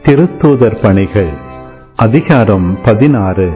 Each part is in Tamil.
திருத்தூதர் பணிகள் அதிகாரம் பதினாறு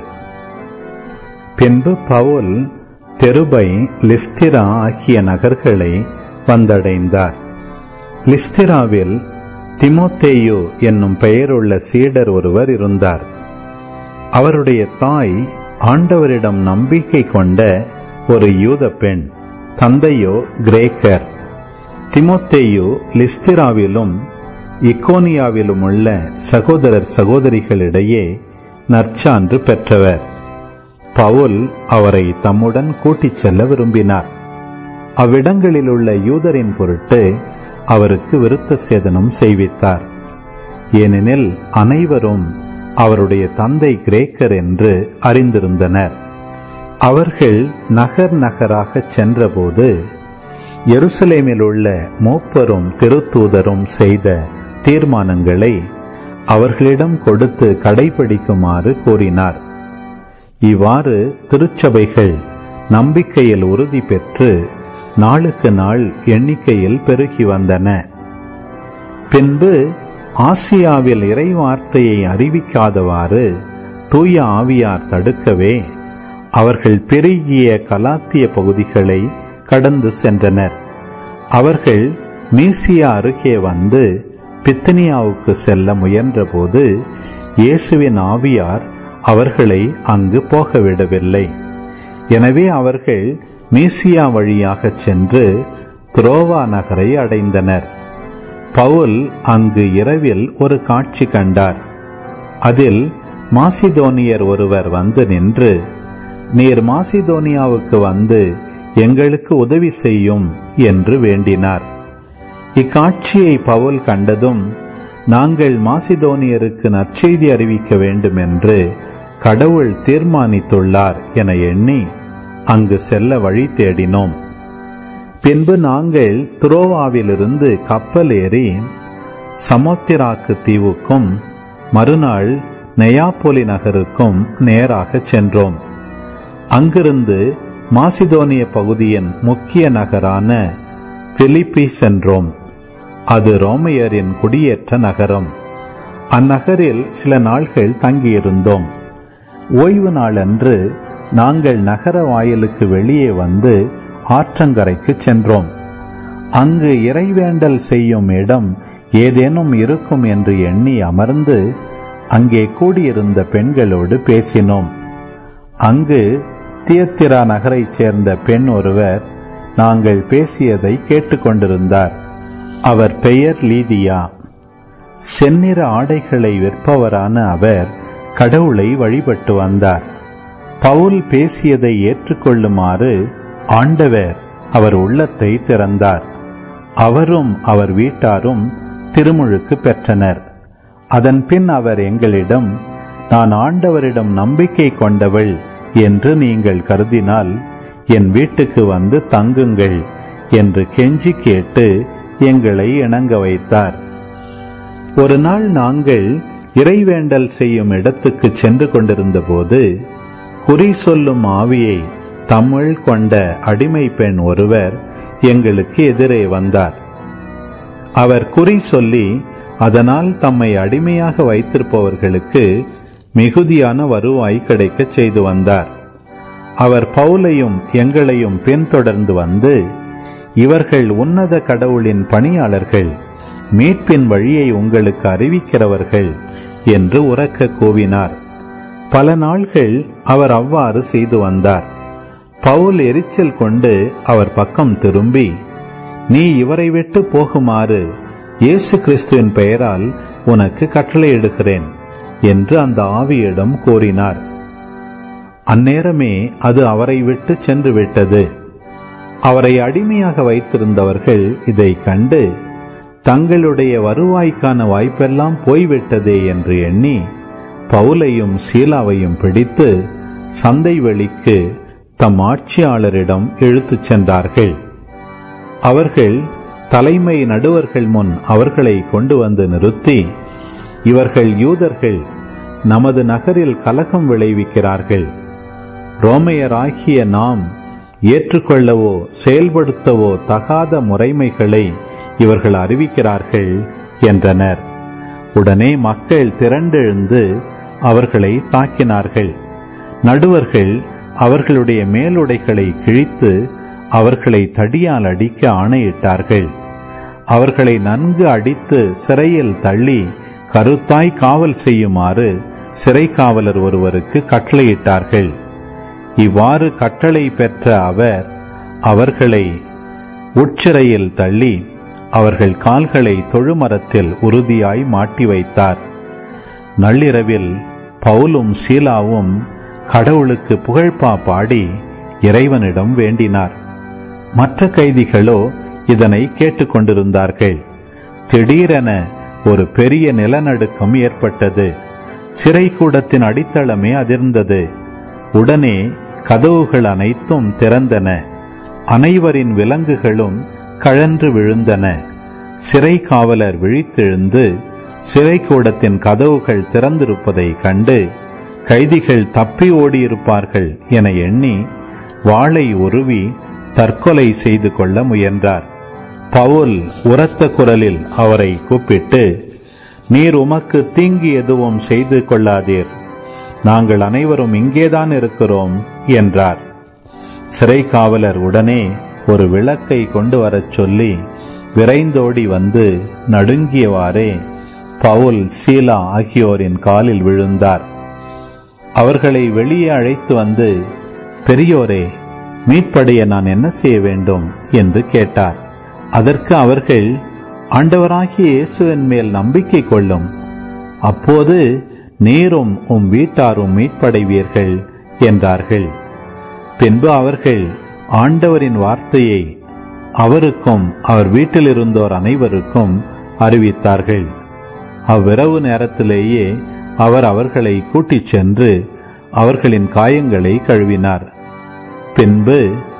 பின்பு பவுல் தெருபை லிஸ்திரா ஆகிய நகர்களை வந்தடைந்தார் லிஸ்திராவில் திமோத்தேயு என்னும் பெயருள்ள சீடர் ஒருவர் இருந்தார் அவருடைய தாய் ஆண்டவரிடம் நம்பிக்கை கொண்ட ஒரு யூத பெண் தந்தையோ கிரேக்கர் திமோத்தேயு லிஸ்திராவிலும் இக்கோனியாவிலும் உள்ள சகோதரர் சகோதரிகளிடையே நற்சான்று பெற்றவர் பவுல் அவரை தம்முடன் கூட்டிச் செல்ல விரும்பினார் அவ்விடங்களில் உள்ள யூதரின் பொருட்டு அவருக்கு விருத்த சேதனம் செய்வித்தார் ஏனெனில் அனைவரும் அவருடைய தந்தை கிரேக்கர் என்று அறிந்திருந்தனர் அவர்கள் நகர் நகராகச் சென்றபோது எருசலேமில் உள்ள மூப்பரும் திருத்தூதரும் செய்த தீர்மானங்களை அவர்களிடம் கொடுத்து கடைபிடிக்குமாறு கூறினார் இவ்வாறு திருச்சபைகள் நம்பிக்கையில் உறுதி பெற்று நாளுக்கு நாள் எண்ணிக்கையில் பெருகி வந்தன பின்பு ஆசியாவில் இறைவார்த்தையை அறிவிக்காதவாறு தூய ஆவியார் தடுக்கவே அவர்கள் பெருகிய கலாத்திய பகுதிகளை கடந்து சென்றனர் அவர்கள் மீசியா அருகே வந்து பித்தனியாவுக்கு செல்ல முயன்றபோது இயேசுவின் ஆவியார் அவர்களை அங்கு போகவிடவில்லை எனவே அவர்கள் மீசியா வழியாகச் சென்று துரோவா நகரை அடைந்தனர் பவுல் அங்கு இரவில் ஒரு காட்சி கண்டார் அதில் மாசிதோனியர் ஒருவர் வந்து நின்று நீர் மாசிதோனியாவுக்கு வந்து எங்களுக்கு உதவி செய்யும் என்று வேண்டினார் இக்காட்சியை பவுல் கண்டதும் நாங்கள் மாசிதோனியருக்கு நற்செய்தி அறிவிக்க வேண்டும் என்று கடவுள் தீர்மானித்துள்ளார் என எண்ணி அங்கு செல்ல வழி தேடினோம் பின்பு நாங்கள் துரோவாவிலிருந்து கப்பல் ஏறி சமோத்திராக்கு தீவுக்கும் மறுநாள் நெயாப்பொலி நகருக்கும் நேராக சென்றோம் அங்கிருந்து மாசிதோனிய பகுதியின் முக்கிய நகரான பிலிப்பி சென்றோம் அது ரோமையரின் குடியேற்ற நகரம் அந்நகரில் சில நாள்கள் தங்கியிருந்தோம் ஓய்வு நாளன்று நாங்கள் நகர வாயிலுக்கு வெளியே வந்து ஆற்றங்கரைக்கு சென்றோம் அங்கு இறைவேண்டல் செய்யும் இடம் ஏதேனும் இருக்கும் என்று எண்ணி அமர்ந்து அங்கே கூடியிருந்த பெண்களோடு பேசினோம் அங்கு தியத்திரா நகரைச் சேர்ந்த பெண் ஒருவர் நாங்கள் பேசியதை கேட்டுக்கொண்டிருந்தார் அவர் பெயர் லீதியா செந்நிற ஆடைகளை விற்பவரான அவர் கடவுளை வழிபட்டு வந்தார் பவுல் பேசியதை ஏற்றுக்கொள்ளுமாறு ஆண்டவர் அவர் உள்ளத்தை திறந்தார் அவரும் அவர் வீட்டாரும் திருமுழுக்கு பெற்றனர் அதன் பின் அவர் எங்களிடம் நான் ஆண்டவரிடம் நம்பிக்கை கொண்டவள் என்று நீங்கள் கருதினால் என் வீட்டுக்கு வந்து தங்குங்கள் என்று கெஞ்சி கேட்டு எங்களை இணங்க வைத்தார் ஒரு நாள் நாங்கள் இறைவேண்டல் செய்யும் இடத்துக்கு சென்று கொண்டிருந்த போது குறி சொல்லும் ஆவியை தமிழ் கொண்ட அடிமை பெண் ஒருவர் எங்களுக்கு எதிரே வந்தார் அவர் குறி சொல்லி அதனால் தம்மை அடிமையாக வைத்திருப்பவர்களுக்கு மிகுதியான வருவாய் கிடைக்கச் செய்து வந்தார் அவர் பவுலையும் எங்களையும் பின்தொடர்ந்து வந்து இவர்கள் உன்னத கடவுளின் பணியாளர்கள் மீட்பின் வழியை உங்களுக்கு அறிவிக்கிறவர்கள் என்று உறக்க கூவினார் பல நாள்கள் அவர் அவ்வாறு செய்து வந்தார் பவுல் எரிச்சல் கொண்டு அவர் பக்கம் திரும்பி நீ இவரை விட்டு போகுமாறு இயேசு கிறிஸ்துவின் பெயரால் உனக்கு கட்டளையிடுகிறேன் என்று அந்த ஆவியிடம் கூறினார் அந்நேரமே அது அவரை விட்டு சென்று விட்டது அவரை அடிமையாக வைத்திருந்தவர்கள் இதை கண்டு தங்களுடைய வருவாய்க்கான வாய்ப்பெல்லாம் போய்விட்டதே என்று எண்ணி பவுலையும் சீலாவையும் பிடித்து சந்தை வெளிக்கு தம் ஆட்சியாளரிடம் இழுத்துச் சென்றார்கள் அவர்கள் தலைமை நடுவர்கள் முன் அவர்களை கொண்டு வந்து நிறுத்தி இவர்கள் யூதர்கள் நமது நகரில் கலகம் விளைவிக்கிறார்கள் ரோமையராகிய நாம் ஏற்றுக்கொள்ளவோ செயல்படுத்தவோ தகாத முறைமைகளை இவர்கள் அறிவிக்கிறார்கள் என்றனர் உடனே மக்கள் திரண்டெழுந்து அவர்களை தாக்கினார்கள் நடுவர்கள் அவர்களுடைய மேலுடைகளை கிழித்து அவர்களை தடியால் அடிக்க ஆணையிட்டார்கள் அவர்களை நன்கு அடித்து சிறையில் தள்ளி கருத்தாய் காவல் செய்யுமாறு சிறை காவலர் ஒருவருக்கு கட்டளையிட்டார்கள் இவ்வாறு கட்டளை பெற்ற அவர் அவர்களை உட்சிறையில் தள்ளி அவர்கள் கால்களை தொழுமரத்தில் உறுதியாய் மாட்டி வைத்தார் நள்ளிரவில் பவுலும் சீலாவும் கடவுளுக்கு புகழ்பா பாடி இறைவனிடம் வேண்டினார் மற்ற கைதிகளோ இதனை கேட்டுக்கொண்டிருந்தார்கள் திடீரென ஒரு பெரிய நிலநடுக்கம் ஏற்பட்டது சிறைக்கூடத்தின் அடித்தளமே அதிர்ந்தது உடனே கதவுகள் அனைத்தும் திறந்தன அனைவரின் விலங்குகளும் கழன்று விழுந்தன சிறை காவலர் விழித்தெழுந்து சிறைக்கூடத்தின் கதவுகள் திறந்திருப்பதை கண்டு கைதிகள் தப்பி ஓடியிருப்பார்கள் என எண்ணி வாளை உருவி தற்கொலை செய்து கொள்ள முயன்றார் பவுல் உரத்த குரலில் அவரை கூப்பிட்டு நீர் உமக்கு தீங்கு எதுவும் செய்து கொள்ளாதீர் நாங்கள் அனைவரும் இங்கேதான் இருக்கிறோம் என்றார் சிறை காவலர் உடனே ஒரு விளக்கை கொண்டு வரச் சொல்லி விரைந்தோடி வந்து நடுங்கியவாறே பவுல் சீலா ஆகியோரின் காலில் விழுந்தார் அவர்களை வெளியே அழைத்து வந்து பெரியோரே மீட்படைய நான் என்ன செய்ய வேண்டும் என்று கேட்டார் அதற்கு அவர்கள் ஆண்டவராகிய இயேசுவின் மேல் நம்பிக்கை கொள்ளும் அப்போது நீரும் உம் வீட்டாரும் மீட்படைவீர்கள் என்றார்கள் பின்பு அவர்கள் ஆண்டவரின் வார்த்தையை அவருக்கும் அவர் வீட்டில் இருந்தோர் அனைவருக்கும் அறிவித்தார்கள் அவ்விரவு நேரத்திலேயே அவர் அவர்களை கூட்டிச் சென்று அவர்களின் காயங்களை கழுவினார் பின்பு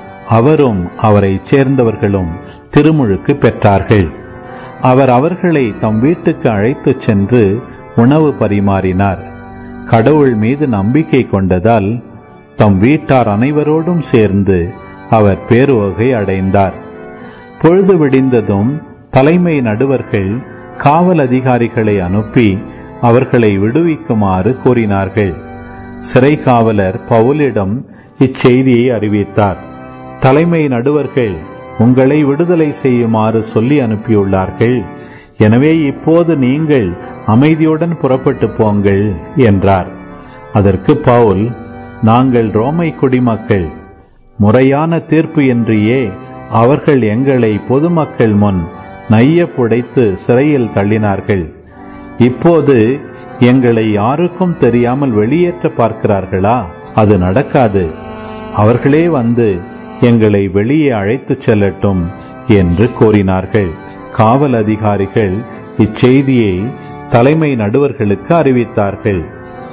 அவரும் அவரைச் சேர்ந்தவர்களும் திருமுழுக்கு பெற்றார்கள் அவர் அவர்களை தம் வீட்டுக்கு அழைத்துச் சென்று உணவு பரிமாறினார் கடவுள் மீது நம்பிக்கை கொண்டதால் தம் வீட்டார் அனைவரோடும் சேர்ந்து அவர் பேருவகை அடைந்தார் பொழுது விடிந்ததும் தலைமை நடுவர்கள் காவல் அதிகாரிகளை அனுப்பி அவர்களை விடுவிக்குமாறு கூறினார்கள் சிறை காவலர் பவுலிடம் இச்செய்தியை அறிவித்தார் தலைமை நடுவர்கள் உங்களை விடுதலை செய்யுமாறு சொல்லி அனுப்பியுள்ளார்கள் எனவே இப்போது நீங்கள் அமைதியுடன் புறப்பட்டு போங்கள் என்றார் அதற்கு பவுல் நாங்கள் ரோமை குடிமக்கள் முறையான தீர்ப்பு இன்றியே அவர்கள் எங்களை பொதுமக்கள் முன் நைய புடைத்து சிறையில் தள்ளினார்கள் இப்போது எங்களை யாருக்கும் தெரியாமல் வெளியேற்ற பார்க்கிறார்களா அது நடக்காது அவர்களே வந்து எங்களை வெளியே அழைத்துச் செல்லட்டும் என்று கூறினார்கள் காவல் அதிகாரிகள் இச்செய்தியை தலைமை நடுவர்களுக்கு அறிவித்தார்கள்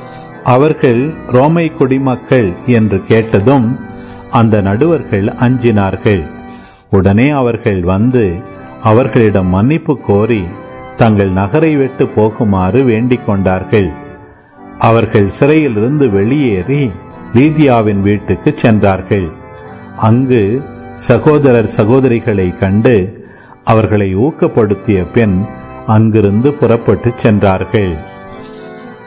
அவர்கள் ரோமை குடிமக்கள் என்று கேட்டதும் அந்த நடுவர்கள் அஞ்சினார்கள் உடனே அவர்கள் வந்து அவர்களிடம் மன்னிப்பு கோரி தங்கள் நகரை விட்டு போகுமாறு வேண்டிக் கொண்டார்கள் அவர்கள் சிறையிலிருந்து வெளியேறி லீதியாவின் வீட்டுக்கு சென்றார்கள் அங்கு சகோதரர் சகோதரிகளை கண்டு அவர்களை ஊக்கப்படுத்திய பின் அங்கிருந்து புறப்பட்டு சென்றார்கள்